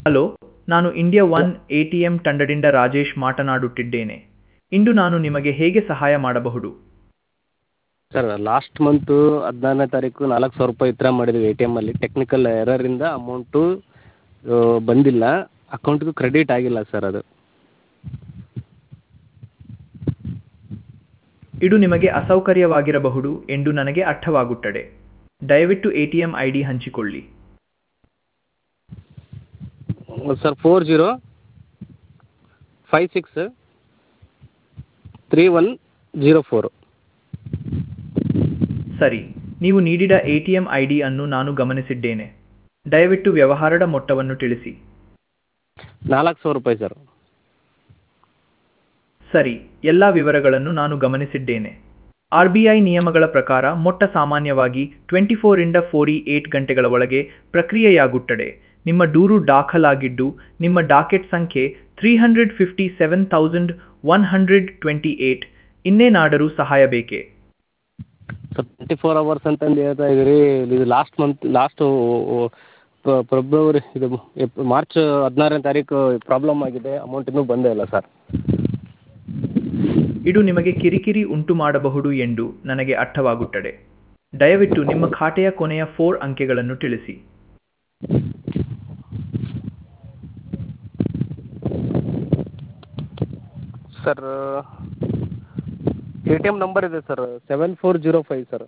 hello ನಾನು India one A T M ತಂಡದಿಂದ ರಾಜೇಶ್ ಮಾತನಾಡುತ್ತಿದ್ದೇನೆ ಇಂದು ನಾನು ನಿಮಗೆ ಹೇಗೆ ಸಹಾಯ ಮಾಡಬಹುದು ಸರ್ ಲಾಸ್ಟ್ ಮಂತು ಹದಿನಾರನೇ ತಾರೀಕು ನಾಲ್ಕು ಸಾವಿರ ರೂಪಾಯಿ ವಿತ್ಡ್ರಾ ಮಾಡಿದ್ವಿ ಎ ಟಿ ಎಮ್ಮಲ್ಲಿ ಟೆಕ್ನಿಕಲ್ ಎರರಿಂದ ಅಮೌಂಟು ಬಂದಿಲ್ಲ ಅಕೌಂಟ್ಗೂ ಕ್ರೆಡಿಟ್ ಆಗಿಲ್ಲ ಸರ್ ಅದು ಇದು ನಿಮಗೆ ಅಸೌಕರ್ಯವಾಗಿರಬಹುದು ಎಂದು ನನಗೆ ಅರ್ಥವಾಗುತ್ತದೆ ದಯವಿಟ್ಟು A T M I D ಹಂಚಿಕೊಳ್ಳಿ sir four zero five six three one zero four ಸರಿ ನೀವು ನೀಡಿದ A T M I D ಅನ್ನು ನಾನು ಗಮನಿಸಿದ್ದೇನೆ ದಯವಿಟ್ಟು ವ್ಯವಹಾರದ ಮೊತ್ತವನ್ನು ತಿಳಿಸಿ ನಾಲ್ಕು ಸಾವಿರ ರೂಪಾಯಿ ಸರ್ ಸರಿ ಎಲ್ಲ ವಿವರಗಳನ್ನು ನಾನು ಗಮನಿಸಿದ್ದೇನೆ ಆರ್ ಬಿ ಐ ನಿಯಮಗಳ ಪ್ರಕಾರ ಮೊಟ್ಟ ಸಾಮಾನ್ಯವಾಗಿ ಟ್ವೆಂಟಿ ಫೋರಿಂದ ಫೋರ್ಟಿ ಏಟ್ ಗಂಟೆಗಳ ಒಳಗೆ ಪ್ರಕ್ರಿಯೆಯಾಗುತ್ತದೆ ನಿಮ್ಮ ದೂರು ದಾಖಲಾಗಿದ್ದು ನಿಮ್ಮ ಡಾಕೆಟ್ ಸಂಖ್ಯೆ three hundred fifty seven thousand one hundred twenty eight ಇನ್ನೇನಾದರೂ ಸಹಾಯ ಬೇಕೇ ಸರ್ ಟ್ವೆಂಟಿ ಫೋರ್ ಅವರ್ಸ್ ಅಂತಂದು ಹೇಳ್ತಾ ಇದ್ದೀರಿ ಇದು ಲಾಸ್ಟ್ ಮಂತ್ ಲಾಸ್ಟು ಫೆಬ್ರವರಿ ಇದು ಏಪ್ ಮಾರ್ಚ್ ಹದಿನಾರನೇ ತಾರೀಕು ಪ್ರಾಬ್ಲಮ್ ಆಗಿದೆ ಅಮೌಂಟ್ ಇನ್ನೂ ಬಂದೇ ಇಲ್ಲ ಸರ್ ಇದು ನಿಮಗೆ ಕಿರಿಕಿರಿ ಉಂಟು ಮಾಡಬಹುದು ಎಂದು ನನಗೆ ಅರ್ಥವಾಗುತ್ತದೆ ದಯವಿಟ್ಟು ನಿಮ್ಮ ಖಾತೆಯ ಕೊನೆಯ ಫೋರ್ ಅಂಕೆಗಳನ್ನು ತಿಳಿಸಿ sir A T M number ಇದೆ sir seven four zero five sir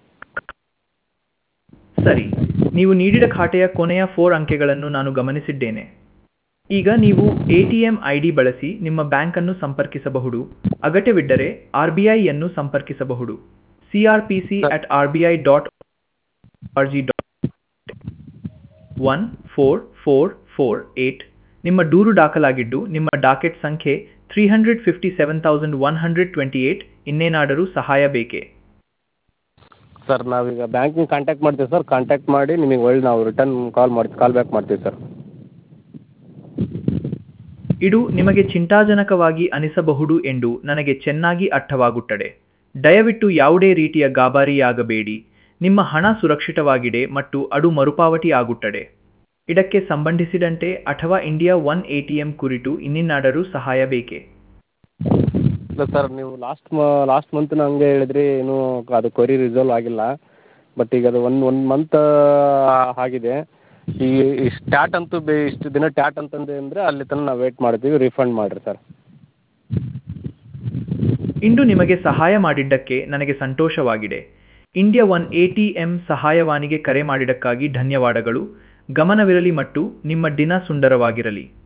ಸರಿ ನೀವು ನೀಡಿದ ಖಾತೆಯ ಕೊನೆಯ ಫೋರ್ ಅಂಕೆಗಳನ್ನು ನಾನು ಗಮನಿಸಿದ್ದೇನೆ ಈಗ ನೀವು A T M I D ಬಳಸಿ ನಿಮ್ಮ ಬ್ಯಾಂಕನ್ನು ಸಂಪರ್ಕಿಸಬಹುದು ಅಗತ್ಯವಿದ್ದರೆ ಆರ್ ಬಿ ಐಯನ್ನು ಸಂಪರ್ಕಿಸಬಹುದು C R P C at R B I dot R G dot one four four four eight ನಿಮ್ಮ ದೂರು ದಾಖಲಾಗಿದ್ದು ನಿಮ್ಮ ಡಾಕೆಟ್ ಸಂಖ್ಯೆ three hundred fifty seven thousand one hundred twenty eight ಇನ್ನೇನಾದರೂ ಸಹಾಯ ಬೇಕೇ ಸರ್ ನಾವೀಗ ಬ್ಯಾಂಕಿಂಗ್ ಕಾಂಟ್ಯಾಕ್ಟ್ ಮಾಡ್ತೀವಿ ಸರ್ ಕಾಂಟ್ಯಾಕ್ಟ್ ಮಾಡಿ ನಿಮಗೆ ಒಳ್ಳೆ ನಾವು ರಿಟರ್ನ್ ಕಾಲ್ ಮಾಡಿ ಕಾಲ್ ಬ್ಯಾಕ್ ಮಾಡ್ತೀವಿ ಸರ್ ಇದು ನಿಮಗೆ ಚಿಂತಾಜನಕವಾಗಿ ಅನಿಸಬಹುದು ಎಂದು ನನಗೆ ಚೆನ್ನಾಗಿ ಅರ್ಥವಾಗುತ್ತದೆ ದಯವಿಟ್ಟು ಯಾವುದೇ ರೀತಿಯ ಗಾಬರಿಯಾಗಬೇಡಿ ನಿಮ್ಮ ಹಣ ಸುರಕ್ಷಿತವಾಗಿದೆ ಮತ್ತು ಅದು ಮರುಪಾವತಿ ಆಗುತ್ತದೆ ಇದಕ್ಕೆ ಸಂಬಂಧಿಸಿದಂತೆ ಅಥವಾ India one A T M ಕುರಿತು ಇನ್ನಿನ್ನಾದರೂ ಸಹಾಯ ಬೇಕೇ ಇಲ್ಲ ಸರ್ ನೀವು ಲಾಸ್ಟ್ ಮ ಲಾಸ್ಟ್ ಮಂತ್ನ ಹಂಗೆ ಹೇಳಿದ್ರಿ ಇನ್ನೂ ಅದು ಕ್ವರಿ ರಿಸಾಲ್ವ್ ಆಗಿಲ್ಲ ಬಟ್ ಈಗ ಅದು ಒನ್ ಒನ್ ಮಂತ್ ಆಗಿದೆ ಈ ಇಷ್ಟು ಟ್ಯಾಟ್ ಅಂತೂ ಬೇ ಇಷ್ಟು ದಿನ ಟ್ಯಾಟ್ ಅಂತಂದು ಅಂದರೆ ಅಲ್ಲಿ ತನಕ ನಾವು ವೇಟ್ ಮಾಡ್ತೀವಿ ರೀಫಂಡ್ ಮಾಡಿರಿ ಸರ್ ಇಂದು ನಿಮಗೆ ಸಹಾಯ ಮಾಡಿದ್ದಕ್ಕೆ ನನಗೆ ಸಂತೋಷವಾಗಿದೆ India one A T M ಸಹಾಯವಾಣಿಗೆ ಕರೆ ಮಾಡಿದ್ದಕ್ಕಾಗಿ ಧನ್ಯವಾದಗಳು ಗಮನವಿರಲಿ ಮತ್ತು ನಿಮ್ಮ ದಿನ ಸುಂದರವಾಗಿರಲಿ